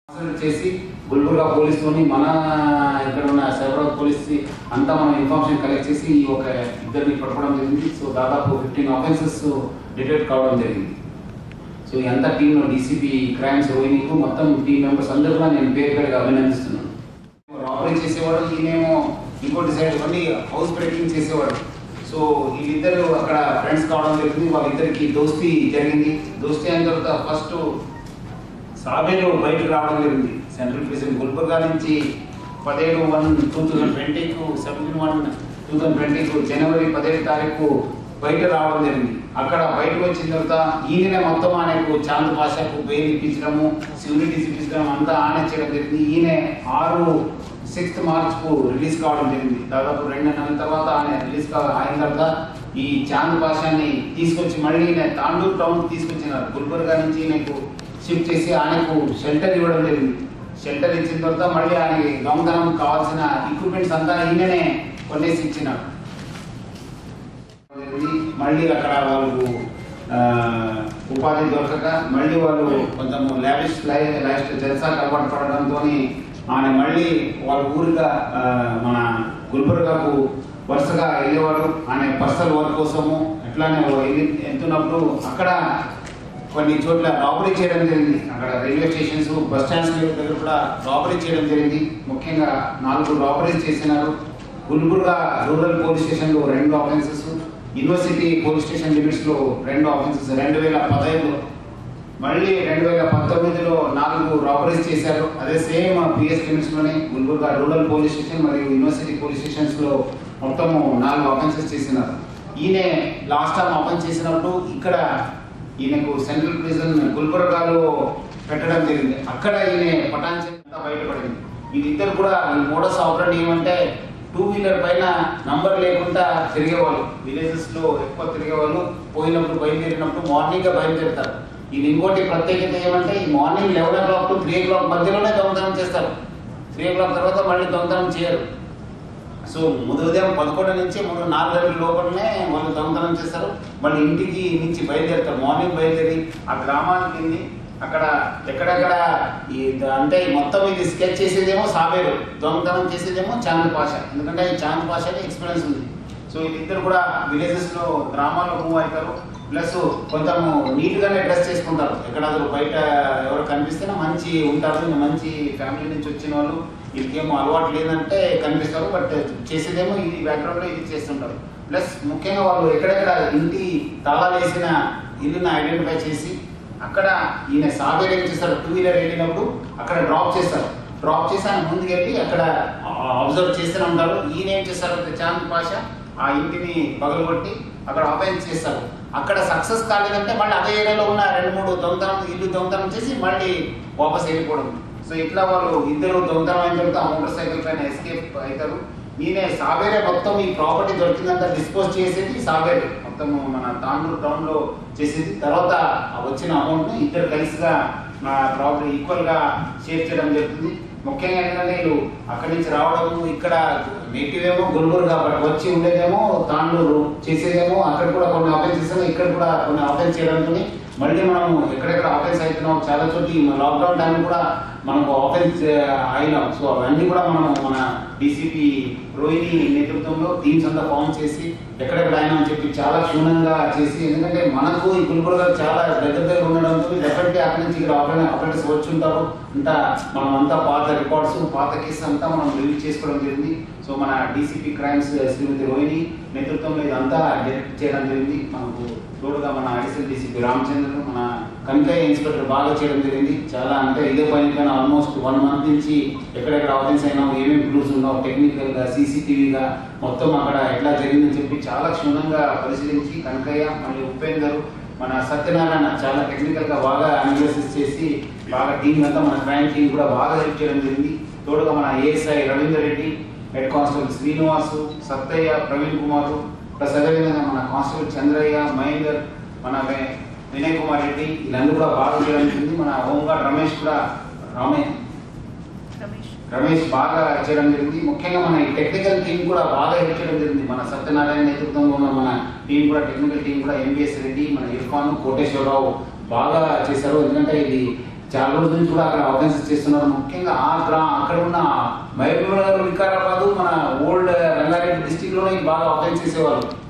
Concentrate చేసి గుల్బర్గా పోలీస్తోని మన ఇక్కడ ఉన్న సైబరాబాద్ పోలీస్ అంతా మనం ఇన్ఫర్మేషన్ కలెక్ట్ చేసి ఈ ఒక ఇద్దరిని పట్టుకోవడం జరిగింది సో దాదాపు ఫిఫ్టీన్ ఆఫెన్సెస్ డిటెక్ట్ కావడం జరిగింది సో ఈ అంతా టీంలో డీసీపీ క్రైమ్స్ రోహిణికు మొత్తం టీం మెంబర్స్ అందరూ కూడా నేను పేరు పేరుగా అభినందిస్తున్నాను రాబరీ చేసేవాడు ఈయనేమో ఇంకోటి సైడ్ మళ్ళీ హౌస్ బ్రేకింగ్ చేసేవాడు సో వీళ్ళిద్దరు అక్కడ ఫ్రెండ్స్ కావడం జరిగింది వాళ్ళిద్దరికి దోస్తీ జరిగింది దోస్తీ అయిన తర్వాత ఫస్ట్ సాబేరు బయటకు రావడం జరిగింది సెంట్రల్ ప్రిజన్ గుల్బర్గా నుంచి పదిహేడు వన్ టూ థౌజండ్ ట్వంటీకు సెవెంటీన్ వన్ టూ థౌజండ్ ట్వంటీకు జనవరి పదిహేడు తారీఖు బయట రావడం జరిగింది అక్కడ బయటకు వచ్చిన తర్వాత ఈయననే మొత్తం ఆయనకు చాంద్ భాషకు బెయిల్ ఇప్పించడము సెక్యూరిటీ ఇప్పించడం అంతా ఆయన చేయడం జరిగింది ఈయన ఆరు సిక్స్త్ మార్చ్కు రిలీజ్ కావడం జరిగింది దాదాపు రెండు నెలల తర్వాత ఆయన రిలీజ్ కా అయిన తర్వాత ఈ చాంద్ భాషని తీసుకొచ్చి మళ్ళీ ఈయన తాండూర్ టౌన్ తీసుకొచ్చినారు గుల్బర్గా నుంచి ఈయనకు షిఫ్ట్ చేసి ఆయనకు షెల్టర్ ఇవ్వడం జరిగింది షెల్టర్ ఇచ్చిన తర్వాత మళ్ళీ ఆయనకి దొంగతనం కావాల్సిన ఎక్విప్మెంట్స్ అంతా ఈయననే కొనేసి ఇచ్చినాడు జరిగింది. మళ్ళీ అక్కడ వాళ్ళకు ఆ, ఉపాధి దొరకక మళ్ళీ వాళ్ళు కొంచెం లావిష్ లైఫ్ లైఫ్ జల్సాకి అలవాటు పడడంతో ఆయన మళ్ళీ వాళ్ళ ఊరిగా ఆ, మన గుల్బర్గాకు వరుసగా వెళ్ళేవాడు ఆయన పర్సనల్ వర్క్ కోసము ఎట్లానే వెళ్ళి వెళ్తున్నప్పుడు అక్కడ కొన్ని చోట్ల రాబరీ చేయడం జరిగింది అక్కడ రైల్వే స్టేషన్స్ బస్ స్టాండ్స్ దగ్గర కూడా రాబరీ చేయడం జరిగింది ముఖ్యంగా నాలుగు రాబరీస్ చేసినారు గుల్బర్గా రూరల్ పోలీస్ స్టేషన్లో రెండు ఆఫెన్సెస్ యూనివర్సిటీ పోలీస్ స్టేషన్ లిమిట్స్లో రెండు ఆఫెన్సెస్ రెండు వేల పదహైదులో మళ్ళీ రెండు వేల పంతొమ్మిదిలో నాలుగు రాబరీస్ చేశారు అదే సేమ్ పిఎస్ లిమిట్స్లోనే గుల్బర్గా రూరల్ పోలీస్ స్టేషన్ మరియు యూనివర్సిటీ పోలీస్ స్టేషన్స్లో మొత్తము నాలుగు ఆఫెన్సెస్ చేసినారు ఈయన లాస్ట్ టైం ఓపెన్ చేసినప్పుడు ఇక్కడ ఈయనకు సెంట్రల్ ప్రిజన్ గుల్బర్గాలో పెట్టడం జరిగింది అక్కడ ఈయన పటాన్చె అంతా బయటపడింది వీళ్ళిద్దరు కూడా ఈ మోడస్ ఆపరేట్ ఏమంటే టూ వీలర్ పైన నంబర్ లేకుండా తిరిగేవాళ్ళు విలేజెస్ లో ఎక్కువ తిరిగేవాళ్ళు పోయినప్పుడు బయలుదేరినప్పుడు మార్నింగ్ గా బయలుదేరుతారు ఇది ఇంకోటి ప్రత్యేకత ఏమంటే ఈ morning eleven o'clock to three o'clock మధ్యలోనే దొంగతనం చేస్తారు త్రీ ఓ క్లాక్ తర్వాత మళ్ళీ దొంగతనం చేయరు సో ఉదయం పదకొండు నుంచి మూడు నాలుగు గంటల లోపలనే వాళ్ళు దొంగతనం చేస్తారు మళ్ళీ ఇంటికి నుంచి బయలుదేరుతారు మార్నింగ్ బయలుదేరి ఆ గ్రామానికి వెళ్ళి అక్కడ ఎక్కడెక్కడ ఈ ద- అంటే ఈ మొత్తం ఇది స్కెచ్ చేసేదేమో సాబేరు దొంగతనం చేసేదేమో చాంద్ పాష ఎందుకంటే ఈ చాంద్ పాషకి ఎక్స్పీరియన్స్ ఉంది సో వీళ్ళిద్దరు కూడా విలేజెస్ లో గ్రామాల్లో మూవ్ అవుతారు ప్లస్ కొంచెం నీట్ గానే డ్రెస్ చేసుకుంటారు ఎక్కడాದರೂ బయట ఎవరు కనిపిస్తేనే మంచి ఉంటారు ఇంకా మంచి ఫ్యామిలీ నుంచి వచ్చిన వాళ్ళు వీళ్ళకేమో అలవాటు లేదంటే కనిపిస్తారు బట్ చేసేదేమో ఇది బ్యాక్గ్రౌండ్ లో ఇది చేస్తుంటారు ప్లస్ ముఖ్యంగా వాళ్ళు ఎక్కడెక్కడ ఇంటి తాళాలు వేసిన ఇల్లుని ఐడెంటిఫై చేసి అక్కడ ఈయన సాగర్ ఏం చేస్తారు టూ వీలర్ వెళ్ళినప్పుడు అక్కడ డ్రాప్ చేస్తారు డ్రాప్ చేసి ఆయన ముందుకు వెళ్ళి అక్కడ అబ్జర్వ్ చేస్తూనే ఉంటారు ఈయన ఏం చేస్తారు చాంద్ పాష ఆ ఇంటిని పగలగొట్టి అక్కడ ఆఫెన్స్ చేస్తారు అక్కడ సక్సెస్ కాలేదంటే మళ్ళీ అదే ఏరియాలో ఉన్న రెండు మూడు దొంగతనం ఇల్లు దొంగతనం చేసి మళ్ళీ వాపస్ వెళ్ళిపోవడం సో ఇట్లా వాళ్ళు ఇద్దరు దొంగతనం అయిన తర్వాత ఆ మోటార్ సైకిల్ పైన ఎస్కేప్ అవుతారు ఈయన సాబేరే మొత్తం ఈ ప్రాపర్టీ దొరికిందంతా డిస్పోజ్ చేసేది సాబేరే మొత్తం మన తాండూరు టౌన్ లో చేసేది తర్వాత ఆ వచ్చిన అమౌంట్ ని ఇద్దరు కలిసిగా నా ప్రాపర్టీ ఈక్వల్ గా షేర్ చేయడం జరుగుతుంది ముఖ్యంగా ఏంటంటే వీళ్ళు అక్కడి నుంచి రావడము ఇక్కడ నేటివ్ ఏమో గుల్బర్గా కాబట్టి వచ్చి ఉండేదేమో తాండూరు చేసేదేమో అక్కడ కూడా కొన్ని ఆఫెన్స్ చేస్తాము ఇక్కడ కూడా కొన్ని ఆఫెన్స్ చేయడంతో మళ్ళీ మనం ఎక్కడెక్కడ ఆఫెన్స్ అవుతున్నాం చాలా చోట్ల ఈ లాక్డౌన్ టైం కూడా మనకు ఆఫెన్స్ అయినాం సో అవన్నీ కూడా మనం మన డీసీపీ రోహిణి నేతృత్వంలో టీమ్స్ అంతా ఫామ్ చేసి ఎక్కడెక్కడ అయినా అని చెప్పి చాలా క్షుణ్ణంగా చేసి ఎందుకంటే మనకు ఈ గుల్బర్గా చాలా దగ్గర దగ్గర ఉండడంతో డెఫినెట్లీ అక్కడి నుంచి ఇక్కడ ఆపరేటర్స్ వచ్చి ఉంటారు అంతా మనం అంతా పాత రికార్డ్స్ పాత కేసు అంతా మనం రివ్యూ చేసుకోవడం జరిగింది సో మన డీసీపీ క్రైమ్స్ శ్రీమతి రోహిణి నేతృత్వంలో ఇదంతా డైరెక్ట్ చేయడం జరిగింది మనకు తోడుగా మన అడిషనల్ డీసీపీ రామచంద్ర మన కనికయ్య ఇన్స్పెక్టర్ బాగా చేయడం జరిగింది చాలా అంటే ఇదే పని పైన ఆల్మోస్ట్ వన్ మంత్ నుంచి ఎక్కడెక్కడ ఆఫెన్స్ అయినా ఏమేమి క్లూస్ ఉన్నావు టెక్నికల్ గా సీసీటీవీగా మొత్తం అక్కడ ఎట్లా జరిగిందని చెప్పి చాలా క్షుణ్ణంగా పరిశీలించి కనకయ్య మళ్ళీ ఉపేందర్ మన సత్యనారాయణ చాలా టెక్నికల్ గా బాగా అనాలిసిస్ చేసి బాగా టీం అంతా మన క్రైమ్ టీం కూడా బాగా హెల్ప్ చేయడం జరిగింది తోడుగా మన ASI Ravinder Reddy head constable Srinivasu Sattaiah Praveen Kumar plus అదేవిధంగా మన కానిస్టేబుల్ చంద్రయ్య మహేందర్ మన వి- వినయ్ కుమార్ రెడ్డి వీళ్ళందరూ కూడా బాగా చేయడం జరిగింది మన హోంగార్డ్ రమేష్ కూడా రామే రమేష్ రమేష్ బాగా చేయడం జరిగింది ముఖ్యంగా మన ఈ టెక్నికల్ టీం కూడా బాగా హెల్ప్ చేయడం జరిగింది మన సత్యనారాయణ నేతృత్వంలో ఉన్న మన టీం కూడా టెక్నికల్ టీం కూడా ఎంబీఎస్ రెడ్డి మన ఇర్ఫాన్ కోటేశ్వరరావు బాగా చేశారు ఎందుకంటే ఇది చాలా రోజుల నుంచి కూడా అక్కడ ఆర్గనైజ్ చేస్తున్నారు ముఖ్యంగా ఆ గ్రా అక్కడ ఉన్న మహబూబ్ నగర్ వికారాబాద్ మన ఓల్డ్ రంగారెడ్డి డిస్టిక్ లోనే బాగా ఆర్గనైజ్ చేసేవాళ్ళు